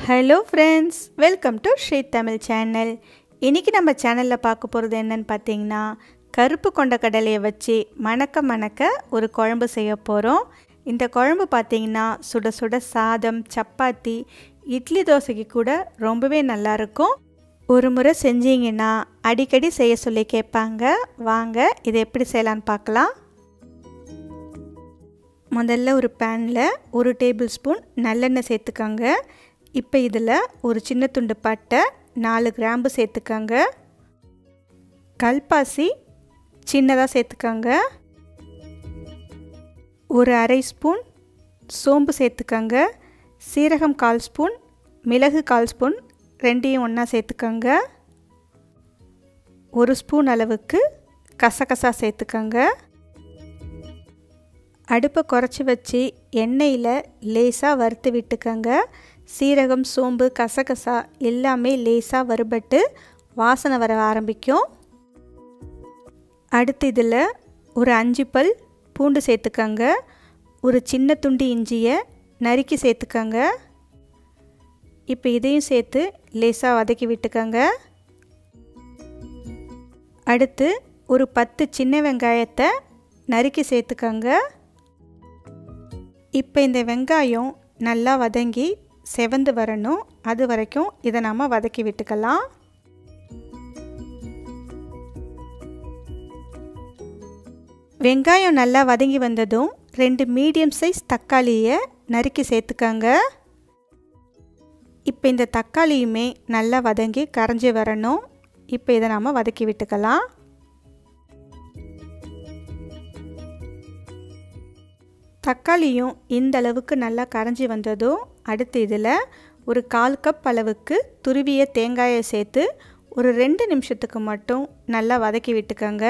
hello friends welcome to Sri Tamil channel இன்றைக்கி நம்ம சேனலில் பார்க்க போகிறது என்னன்னு பார்த்தீங்கன்னா கருப்பு கொண்ட கடலையை வச்சு மணக்க மணக்க ஒரு குழம்பு செய்ய போகிறோம் இந்த குழம்பு பார்த்தீங்கன்னா சுட சுட சாதம் சப்பாத்தி இட்லி தோசைக்கு கூட ரொம்பவே நல்லாயிருக்கும் ஒரு முறை செஞ்சீங்கன்னா அடிக்கடி செய்ய சொல்லி கேட்பாங்க வாங்க இதை எப்படி செய்யலான்னு பார்க்கலாம் முதல்ல ஒரு பேனில் ஒரு டேபிள் ஸ்பூன் நல்லெண்ணெய் சேர்த்துக்கோங்க இப்போ இதில் ஒரு சின்ன துண்டு பட்டை நாலு கிராம்பு சேர்த்துக்கோங்க கல்பாசி சின்னதாக சேர்த்துக்கோங்க ஒரு அரை ஸ்பூன் சோம்பு சேர்த்துக்கோங்க சீரகம் கால் ஸ்பூன் மிளகு கால் ஸ்பூன் ரெண்டையும் ஒன்றா சேர்த்துக்கோங்க ஒரு ஸ்பூன் அளவுக்கு கசகசா சேர்த்துக்கோங்க அடுப்பை குறைச்சி வச்சு எண்ணெயில் லேசாக வறுத்து விட்டுக்கோங்க சீரகம் சோம்பு கசகசா எல்லாமே லேசாக வறுபட்டு வாசனை வர ஆரம்பிக்கும் அடுத்து இதில் ஒரு அஞ்சு பல் பூண்டு சேர்த்துக்கோங்க ஒரு சின்ன துண்டு இஞ்சியை நறுக்கி சேர்த்துக்கோங்க இப்போ இதையும் சேர்த்து லேசாக வதக்கி விட்டுக்கோங்க அடுத்து ஒரு பத்து சின்ன வெங்காயத்தை நறுக்கி சேர்த்துக்கோங்க இப்போ இந்த வெங்காயம் நல்லா வதங்கி செவந்து வரணும் அது வரைக்கும் இதை நாம் வதக்கி விட்டுக்கலாம் வெங்காயம் நல்லா வதங்கி வந்ததும் ரெண்டு மீடியம் சைஸ் தக்காளியை நறுக்கி சேர்த்துக்கோங்க இப்போ இந்த தக்காளியுமே நல்லா வதங்கி கரைஞ்சி வரணும் இப்போ இதை நாம் வதக்கி விட்டுக்கலாம் தக்காளியும் இந்த அளவுக்கு நல்லா கரைஞ்சி வந்ததும் அடுத்து இதில் ஒரு கால் கப் அளவுக்கு துருவிய தேங்காயை சேர்த்து ஒரு ரெண்டு நிமிஷத்துக்கு மட்டும் நல்லா வதக்கி விட்டுக்கோங்க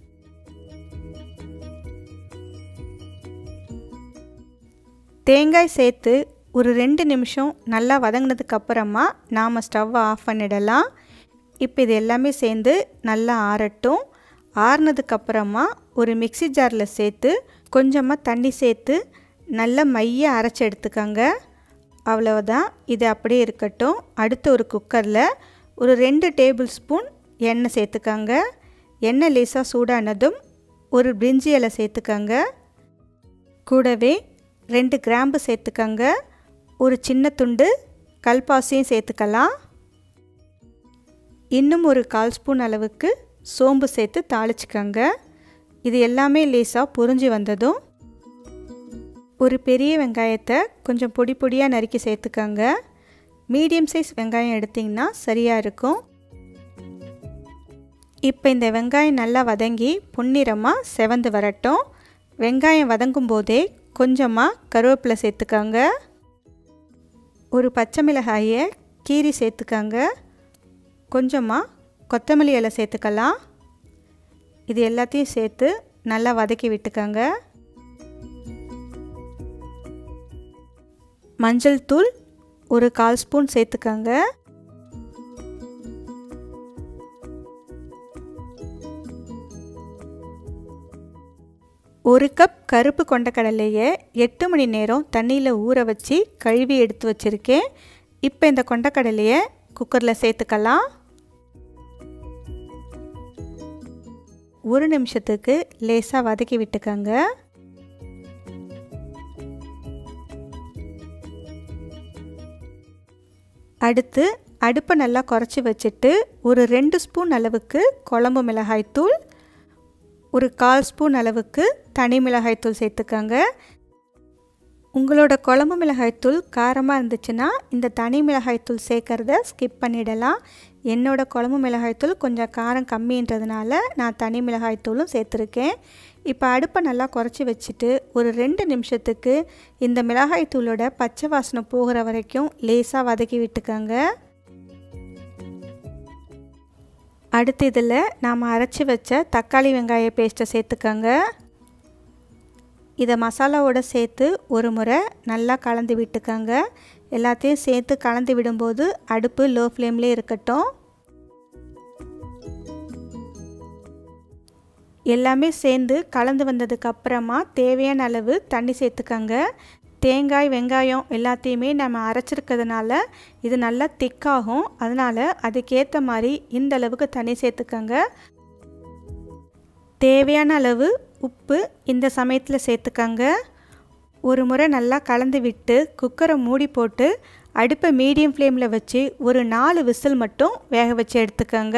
தேங்காய் சேர்த்து ஒரு ரெண்டு நிமிஷம் நல்லா வதங்கினதுக்கு அப்புறமா நாம் ஸ்டவ்வை ஆஃப் பண்ணிடலாம் இப்போ இது எல்லாமே சேர்ந்து நல்லா ஆறட்டும் ஆறுனதுக்கப்புறமா ஒரு மிக்சி ஜாரில் சேர்த்து கொஞ்சமாக தண்ணி சேர்த்து நல்லா மைய அரைச்சி எடுத்துக்கோங்க அவ்வளவுதான் இது அப்படியே இருக்கட்டும் அடுத்து ஒரு குக்கரில் ஒரு ரெண்டு டேபிள் ஸ்பூன் எண்ணெய் சேர்த்துக்கோங்க எண்ணெய் லேசாக சூடானதும் ஒரு பிரிஞ்சி இலை சேர்த்துக்கோங்க கூடவே ரெண்டு கிராம்பு சேர்த்துக்கோங்க ஒரு சின்ன துண்டு கல்பாசியும் சேர்த்துக்கலாம் இன்னும் ஒரு கால் ஸ்பூன் அளவுக்கு சோம்பு சேர்த்து தாளிச்சுக்கோங்க இது எல்லாமே லேசாக புரிஞ்சு வந்ததும் ஒரு பெரிய வெங்காயத்தை கொஞ்சம் பொடி பொடியாக நறுக்கி சேர்த்துக்கோங்க மீடியம் சைஸ் வெங்காயம் எடுத்திங்கன்னா சரியாக இருக்கும் இப்போ இந்த வெங்காயம் நல்லா வதங்கி பொன்னிறமாக செவந்து வரட்டும் வெங்காயம் வதங்கும் போதே கொஞ்சமாக கருவேப்பிலை சேர்த்துக்கோங்க ஒரு பச்சை மிளகாயை கீரி சேர்த்துக்கோங்க கொஞ்சமாக கொத்தமல்லி இலை சேர்த்துக்கலாம் இது எல்லாத்தையும் சேர்த்து நல்லா வதக்கி விட்டுக்கோங்க மஞ்சள் தூள் ஒரு கால் ஸ்பூன் சேர்த்துக்கோங்க ஒரு கப் கருப்பு கொண்டக்கடலையை எட்டு மணி நேரம் தண்ணியில் ஊற வச்சு கழுவி எடுத்து வச்சுருக்கேன் இப்போ இந்த கொண்டக்கடலையை குக்கரில் சேர்த்துக்கலாம் ஒரு நிமிஷத்துக்கு லேசாக வதக்கி விட்டுக்கோங்க அடுத்து அடுப்பை நல்லா குறைச்சி வச்சுட்டு ஒரு ரெண்டு ஸ்பூன் அளவுக்கு குழம்பு மிளகாய்த்தூள் ஒரு கால் ஸ்பூன் அளவுக்கு தனி மிளகாய்த்தூள் சேர்த்துக்கோங்க உங்களோட குழம்பு மிளகாய்த்தூள் காரமாக இருந்துச்சுன்னா இந்த தனி மிளகாய்த்தூள் சேர்க்குறத ஸ்கிப் பண்ணிடலாம் என்னோட குழம்பு மிளகாய்த்தூள் கொஞ்சம் காரம் கம்மின்றதுனால நான் தனி மிளகாய்த்தூளும் சேர்த்துருக்கேன் இப்போ அடுப்பை நல்லா குறைச்சி வச்சுட்டு ஒரு ரெண்டு நிமிஷத்துக்கு இந்த மிளகாய்த்தூளோட பச்சை வாசனை போகிற வரைக்கும் லேசாக வதக்கி விட்டுக்கோங்க அடுத்து இதில் நாம் அரைச்சி வச்ச தக்காளி வெங்காய பேஸ்ட்டை சேர்த்துக்கோங்க இதை மசாலாவோட சேர்த்து ஒரு முறை நல்லா கலந்து விட்டுக்கோங்க எல்லாத்தையும் சேர்த்து கலந்து விடும்போது அடுப்பு லோ ஃப்ளேம்லேயே இருக்கட்டும் எல்லாமே சேர்ந்து கலந்து வந்ததுக்கு அப்புறமா தேவையான அளவு தண்ணி சேர்த்துக்கோங்க தேங்காய் வெங்காயம் எல்லாத்தையுமே நம்ம அரைச்சிருக்கிறதுனால இது நல்லா திக்காகும் அதனால் அதுக்கேற்ற மாதிரி இந்த அளவுக்கு தண்ணி சேர்த்துக்கோங்க தேவையான அளவு உப்பு இந்த சமயத்தில் சேர்த்துக்கோங்க ஒரு முறை நல்லா கலந்து விட்டு குக்கரை மூடி போட்டு அடுப்பை மீடியம் ஃப்ளேமில் வச்சு ஒரு நாலு விசில் மட்டும் வேக வச்சு எடுத்துக்கோங்க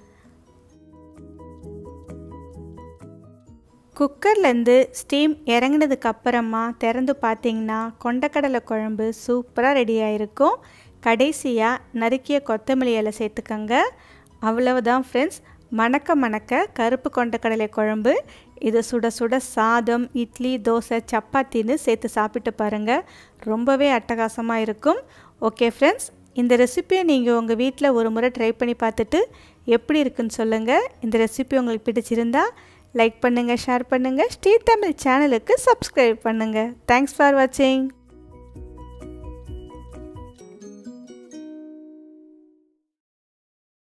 குக்கர்லேருந்து ஸ்டீம் இறங்கினதுக்கு அப்புறமா திறந்து பார்த்தீங்கன்னா கொண்டக்கடலை குழம்பு சூப்பராக ரெடி ஆகிருக்கும் கடைசியாக நறுக்கிய கொத்தமல்லி இலை சேர்த்துக்கோங்க அவ்வளவுதான் ஃப்ரெண்ட்ஸ் மணக்க மணக்க கருப்பு கொண்டக்கடலை குழம்பு இது சுட சுட சாதம் இட்லி தோசை சப்பாத்தின்னு சேர்த்து சாப்பிட்டு பாருங்கள் ரொம்பவே அட்டகாசமாக இருக்கும் ஓகே ஃப்ரெண்ட்ஸ் இந்த ரெசிப்பியை நீங்கள் உங்கள் வீட்டில் ஒரு முறை ட்ரை பண்ணி பார்த்துட்டு எப்படி இருக்குன்னு சொல்லுங்கள் இந்த ரெசிபி உங்களுக்கு பிடிச்சிருந்தா லைக் பண்ணுங்கள் ஷேர் பண்ணுங்கள் ஸ்ரீ தமிழ் சேனலுக்கு சப்ஸ்கிரைப் பண்ணுங்கள் தேங்க்ஸ் ஃபார் வாட்சிங்